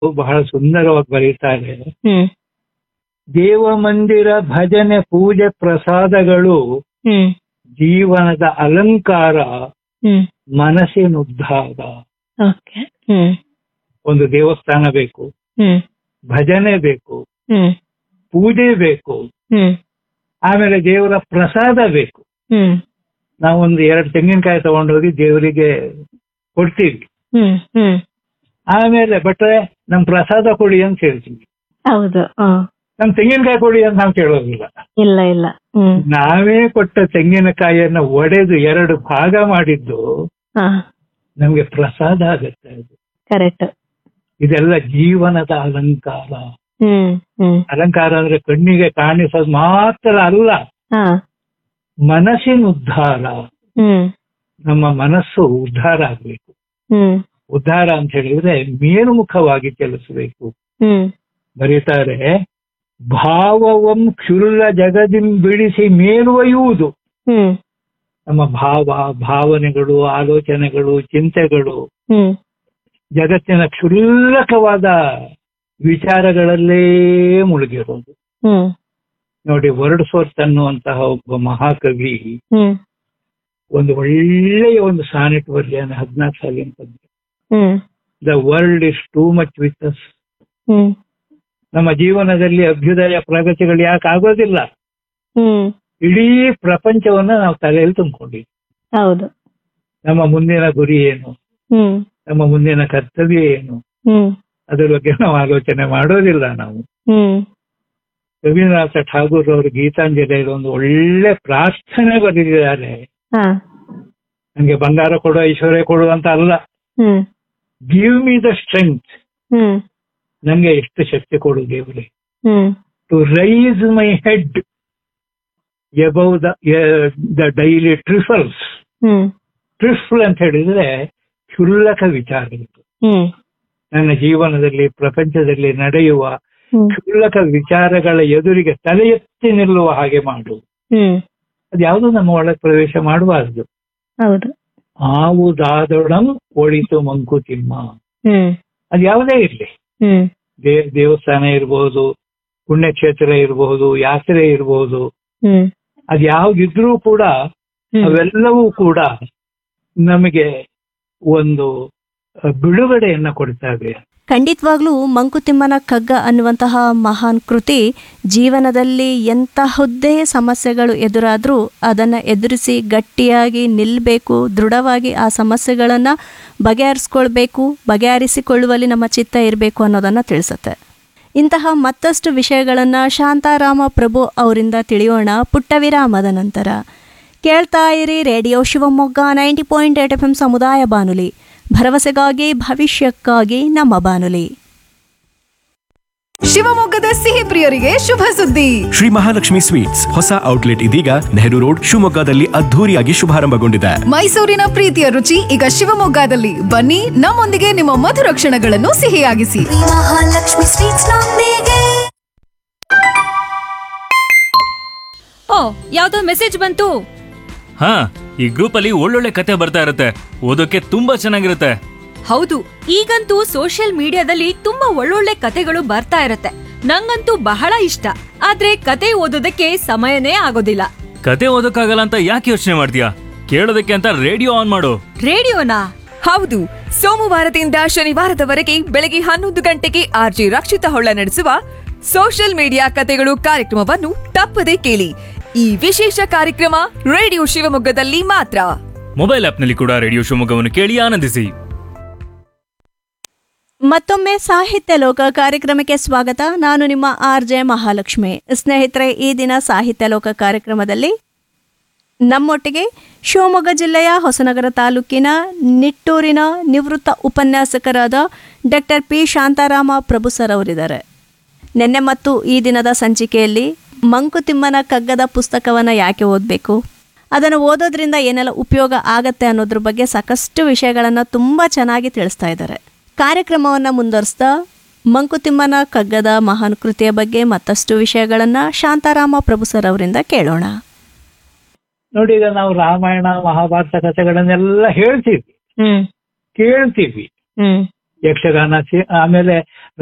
ಬಹಳ ಸುಂದರವಾಗಿ ಬರೀತಾರೆ ಹ್ಮ್ ದೇವ ಮಂದಿರ ಭಜನೆ ಪೂಜೆ ಪ್ರಸಾದಗಳು ಹ್ಮ್ ಜೀವನದ ಅಲಂಕಾರ ಹ್ಮ್ ಮನಸ್ಸಿನ ಉದ್ಧಾರ ಓಕೆ ಹ್ಮ್ ಒಂದು ದೇವಸ್ಥಾನ ಬೇಕು ಹ್ಮ್ ಭಜನೆ ಬೇಕು ಹ್ಮ್ ಪೂಜೆ ಬೇಕು ಹ್ಮ್ ಆಮೇಲೆ ದೇವರ ಪ್ರಸಾದ ಬೇಕು ಹ್ಮ್ ನಾವೊಂದು ಎರಡು ತೆಂಗಿನಕಾಯಿ ತಗೊಂಡೋಗಿ ದೇವರಿಗೆ ಕೊಡ್ತೀವಿ ಹ್ಮ್ ಹ್ಮ್ ಆಮೇಲೆ ಭಟ್ರೆ ನಮ್ ಪ್ರಸಾದ ಕೊಡಿ ಅಂತ ಹೇಳ್ತೀವಿ ಹೌದು ಹ್ಮ್ ನಮ್ ತೆಂಗಿನಕಾಯಿ ಕೊಡಿ ಅಂತ ನಾವು ಕೇಳೋದಿಲ್ಲ ಇಲ್ಲ ಇಲ್ಲ ಹ್ಮ್ ನಾವೇ ಕೊಟ್ಟ ತೆಂಗಿನಕಾಯಿಯನ್ನ ಒಡೆದು ಎರಡು ಭಾಗ ಮಾಡಿದ್ದು ಹಾ ನಮ್ಗೆ ಪ್ರಸಾದ ಆಗತ್ತೆ ಅದು ಕರೆಕ್ಟ್ ಇದೆಲ್ಲ ಜೀವನದ ಅಲಂಕಾರ ಹ್ಮ್ ಹ್ಮ್ ಅಲಂಕಾರ ಅಂದ್ರೆ ಕಣ್ಣಿಗೆ ಕಾಣಿಸೋದು ಮಾತ್ರ ಅಲ್ಲ ಹಾ ಮನಸ್ಸಿನ ಉದ್ಧಾರ ಹ್ಮ್ ನಮ್ಮ ಮನಸ್ಸು ಉದ್ಧಾರ ಆಗ್ಬೇಕು ಹ್ಮ್ ಉದ್ಧಾರ ಅಂತ ಹೇಳಿದ್ರೆ ಮೇಲ್ಮುಖವಾಗಿ ಚಲಿಸಬೇಕು ಹ್ಮ್ ಬರೀತಾರೆ ಭಾವವಂ ಕ್ಷುಲ್ಲ ಜಗದಿಂ ಬಿಡಿಸಿ ಮೇಲ್ವಯುವುದು ಹ್ಮ್ ನಮ್ಮ ಭಾವ ಭಾವನೆಗಳು ಆಲೋಚನೆಗಳು ಚಿಂತೆಗಳು ಹ್ಮ್ ಜಗತ್ತಿನ ಕ್ಷುಲ್ಲಕವಾದ ವಿಚಾರಗಳಲ್ಲೇ ಮುಳುಗಿರೋದು ಹ್ಮ್ ನೋಡಿ ವರ್ಡ್ಸ್ವರ್ತ್ ಅನ್ನುವಂತಹ ಒಬ್ಬ ಮಹಾಕವಿ ಹ್ಮ್ ಒಂದು ಒಳ್ಳೆಯ ಒಂದು ಸಾನೆಟ್ ಬರೆದಿದ್ದಾನೆ ಹದಿನಾಲ್ಕು ಸಾಲಿನ ಪದ್ಯ hmm the world is too much with us hmm ನಮ್ಮ ಜೀವನದಲ್ಲಿ ಅಭ್ಯುದಯ ಪ್ರಗತಿಗಳು ಯಾಕೆ ಆಗೋದಿಲ್ಲ ಹ್ಮ್ ಇಡೀ ಪ್ರಪಂಚವನ್ನ ನಾವು ತಲೆಯಲ್ಲಿ ತುಂಬಿಕೊಂಡಿದ್ವಿ ಹೌದು ನಮ್ಮ ಮುಂದಿನ ಗುರಿ ಏನು ಹ್ಮ್ ನಮ್ಮ ಮುಂದಿನ ಕರ್ತವ್ಯ ಏನು ಹ್ಮ್ ಅದರ ಬಗ್ಗೆ ನಾವು ಆಲೋಚನೆ ಮಾಡೋದಿಲ್ಲ ನಾವು ಹ್ಮ್ ರವೀಂದ್ರನಾಥ ಠಾಗೂರ್ ಅವರು ಗೀತಾಂಜಲಿಯಲ್ಲಿ ಒಂದು ಒಳ್ಳೆ ಪ್ರಾರ್ಥನೆ ಬರೆದಿದ್ದಾರೆ ಹಾ ನನಗೆ ಬಂಗಾರ ಕೊಡು ಐಶ್ವರ್ಯ ಕೊಡು ಅಂತ ಅಲ್ಲ hmm give me the strength hmm ನನಗೆ ಎಷ್ಟು ಶಕ್ತಿ ಕೊಡು ದೇವರೇ hmm to rise my head above the the daily trifles hmm trifle ಅಂತ ಹೇಳಿದ್ರೆ ಕ್ಷುಲ್ಲಕ ವಿಚಾರಗಳು ಹ್ಮ್ ನನ್ನ ಜೀವನದಲ್ಲಿ ಪ್ರಪಂಚದಲ್ಲಿ ನಡೆಯುವ ಹ್ಮ್ ಕ್ಷುಲ್ಲಕ ವಿಚಾರಗಳ ಎದುರಿಗೆ ತಲೆ ಎತ್ತಿ ನಿಲ್ಲುವ ಹಾಗೆ ಮಾಡು ಹ್ಮ್ ಅದ್ಯಾವುದು ನಮ್ಮ ಒಳಗೆ ಪ್ರವೇಶ ಮಾಡಬಾರದು ಹೌದು ಆವುದಾದೊಡಂ ಒಳಿತು ಮಂಕುತಿಮ್ಮ ಹ್ಮ್ ಅದು ಯಾವುದೇ ಇರಲಿ ಹ್ಮ್ ದೇ ದೇವಸ್ಥಾನ ಇರಬಹುದು ಪುಣ್ಯಕ್ಷೇತ್ರ ಇರಬಹುದು ಯಾತ್ರೆ ಇರಬಹುದು ಹ್ಮ್ ಅದು ಯಾವ್ದಿದ್ರೂ ಕೂಡ ಹ್ಮ್ ಅವೆಲ್ಲವೂ ಕೂಡ ನಮಗೆ ಒಂದು ಬಿಡುಗಡೆಯನ್ನ ಕೊಡ್ತವೆ ಖಂಡಿತವಾಗ್ಲೂ ಮಂಕುತಿಮ್ಮನ ಕಗ್ಗ ಅನ್ನುವಂತಹ ಮಹಾನ್ ಕೃತಿ ಜೀವನದಲ್ಲಿ ಎಂತಹುದ್ದೇ ಸಮಸ್ಯೆಗಳು ಎದುರಾದರೂ ಅದನ್ನು ಎದುರಿಸಿ ಗಟ್ಟಿಯಾಗಿ ನಿಲ್ಲಬೇಕು ದೃಢವಾಗಿ ಆ ಸಮಸ್ಯೆಗಳನ್ನು ಬಗೆಹರಿಸ್ಕೊಳ್ಬೇಕು ಬಗೆಹರಿಸಿಕೊಳ್ಳುವಲ್ಲಿ ನಮ್ಮ ಚಿತ್ತ ಇರಬೇಕು ಅನ್ನೋದನ್ನು ತಿಳಿಸುತ್ತೆ ಇಂತಹ ಮತ್ತಷ್ಟು ವಿಷಯಗಳನ್ನು ಶಾಂತಾರಾಮ ಪ್ರಭು ಅವರಿಂದ ತಿಳಿಯೋಣ ಪುಟ್ಟ ವಿರಾಮದ ನಂತರ ಕೇಳ್ತಾ ಇರಿ radio Shivamogga ninety point eight F M ಸಮುದಾಯ ಬಾನುಲಿ ಭರವಸೆಗಾಗಿ ಭವಿಷ್ಯಕ್ಕಾಗಿ ನಮ್ಮ ಬಾನುಲಿ ಶಿವಮೊಗ್ಗದ ಸಿಹಿ ಪ್ರಿಯರಿಗೆ ಶುಭ ಸುದ್ದಿ ಶ್ರೀ ಮಹಾಲಕ್ಷ್ಮಿ ಸ್ವೀಟ್ಸ್ ಹೊಸ ಔಟ್ಲೆಟ್ ಇದೀಗ ನೆಹರು ರೋಡ್ ಶಿವಮೊಗ್ಗದಲ್ಲಿ ಅದ್ಧೂರಿಯಾಗಿ ಶುಭಾರಂಭಗೊಂಡಿದೆ ಮೈಸೂರಿನ ಪ್ರೀತಿಯ ರುಚಿ ಈಗ ಶಿವಮೊಗ್ಗದಲ್ಲಿ ಬನ್ನಿ ನಮ್ಮೊಂದಿಗೆ ನಿಮ್ಮ ಮಧುರ ಕ್ಷಣಗಳನ್ನು ಸಿಹಿಯಾಗಿಸಿ ಮಹಾಲಕ್ಷ್ಮಿ ಸ್ವೀಟ್ಸ್ ನೊಂದಿಗೆ ಓ ಯಾವ್ದೋ ಮೆಸೇಜ್ ಬಂತು ಹಾ ಈ ಗ್ರೂಪ್ ಅಲ್ಲಿ ಒಳ್ಳೊಳ್ಳೆ ಕತೆ ಬರ್ತಾ ಇರುತ್ತೆ ಓದೋಕೆ ತುಂಬಾ ಚೆನ್ನಾಗಿರುತ್ತೆ ಹೌದು ಈಗಂತೂ ಸೋಷಿಯಲ್ ಮೀಡಿಯಾದಲ್ಲಿ ತುಂಬಾ ಒಳ್ಳೊಳ್ಳೆ ಕತೆಗಳು ಬರ್ತಾ ಇರತ್ತೆ ನಂಗಂತೂ ಬಹಳ ಇಷ್ಟ ಆದ್ರೆ ಕತೆ ಓದೋದಕ್ಕೆ ಸಮಯನೇ ಆಗೋದಿಲ್ಲ ಕತೆ ಓದೋಕ್ಕಾಗಲ್ಲ ಅಂತ ಯಾಕೆ ಯೋಚನೆ ಮಾಡ್ತೀಯಾ ಕೇಳೋದಕ್ಕೆ ಅಂತ ರೇಡಿಯೋ ಆನ್ ಮಾಡು ರೇಡಿಯೋನಾ ಹೌದು ಸೋಮವಾರದಿಂದ ಶನಿವಾರದವರೆಗೆ ಬೆಳಗ್ಗೆ ಹನ್ನೊಂದು ಗಂಟೆಗೆ ಆರ್ಜಿ ರಕ್ಷಿತ ಹೊಳ್ಳ ನಡೆಸುವ ಸೋಷಿಯಲ್ ಮೀಡಿಯಾ ಕತೆಗಳು ಕಾರ್ಯಕ್ರಮವನ್ನು ತಪ್ಪದೇ ಕೇಳಿ ಈ ವಿಶೇಷ ಕಾರ್ಯಕ್ರಮ ರೇಡಿಯೋ ಶಿವಮೊಗ್ಗದಲ್ಲಿ ಮಾತ್ರ ಮೊಬೈಲ್ ಆಪ್ನಲ್ಲಿ ಕೂಡ ರೇಡಿಯೋ ಶಿವಮೊಗ್ಗವನ್ನು ಕೇಳಿ ಆನಂದಿಸಿ ಮತ್ತೊಮ್ಮೆ ಸಾಹಿತ್ಯ ಲೋಕ ಕಾರ್ಯಕ್ರಮಕ್ಕೆ ಸ್ವಾಗತ ನಾನು ನಿಮ್ಮ ಆರ್ ಜೆ ಮಹಾಲಕ್ಷ್ಮಿ ಸ್ನೇಹಿತರೆ ಈ ದಿನ ಸಾಹಿತ್ಯ ಲೋಕ ಕಾರ್ಯಕ್ರಮದಲ್ಲಿ ನಮ್ಮೊಟ್ಟಿಗೆ ಶಿವಮೊಗ್ಗ ಜಿಲ್ಲೆಯ ಹೊಸನಗರ ತಾಲೂಕಿನ ನಿಟ್ಟೂರಿನ ನಿವೃತ್ತ ಉಪನ್ಯಾಸಕರಾದ doctor P Shantarama Prabhu sir ಅವರಿದ್ದಾರೆ ನಿನ್ನೆ ಮತ್ತು ಈ ದಿನದ ಸಂಚಿಕೆಯಲ್ಲಿ ಮಂಕುತಿಮ್ಮನ ಕಗ್ಗದ ಪುಸ್ತಕವನ್ನು ಯಾಕೆ ಓದಬೇಕು ಅದನ್ನು ಓದೋದ್ರಿಂದ ಏನೆಲ್ಲ ಉಪಯೋಗ ಆಗತ್ತೆ ಅನ್ನೋದ್ರ ಬಗ್ಗೆ ಸಾಕಷ್ಟು ವಿಷಯಗಳನ್ನು ತುಂಬ ಚೆನ್ನಾಗಿ ತಿಳಿಸ್ತಾ ಇದ್ದಾರೆ ಕಾರ್ಯಕ್ರಮವನ್ನು ಮುಂದುವರಿಸ್ತಾ ಮಂಕುತಿಮ್ಮನ ಕಗ್ಗದ ಮಹಾನ್ ಕೃತಿಯ ಬಗ್ಗೆ ಮತ್ತಷ್ಟು ವಿಷಯಗಳನ್ನು ಶಾಂತಾರಾಮ ಪ್ರಭು ಸರ್ ಅವರಿಂದ ಕೇಳೋಣ ನೋಡಿ ಈಗ ನಾವು ರಾಮಾಯಣ ಮಹಾಭಾರತ ಕಥೆಗಳನ್ನೆಲ್ಲ ಹೇಳ್ತೀವಿ ಹ್ಮ್ ಕೇಳ್ತೀವಿ ಹ್ಮ್ ಯಕ್ಷಗಾನ ಸಿ- ಆಮೇಲೆ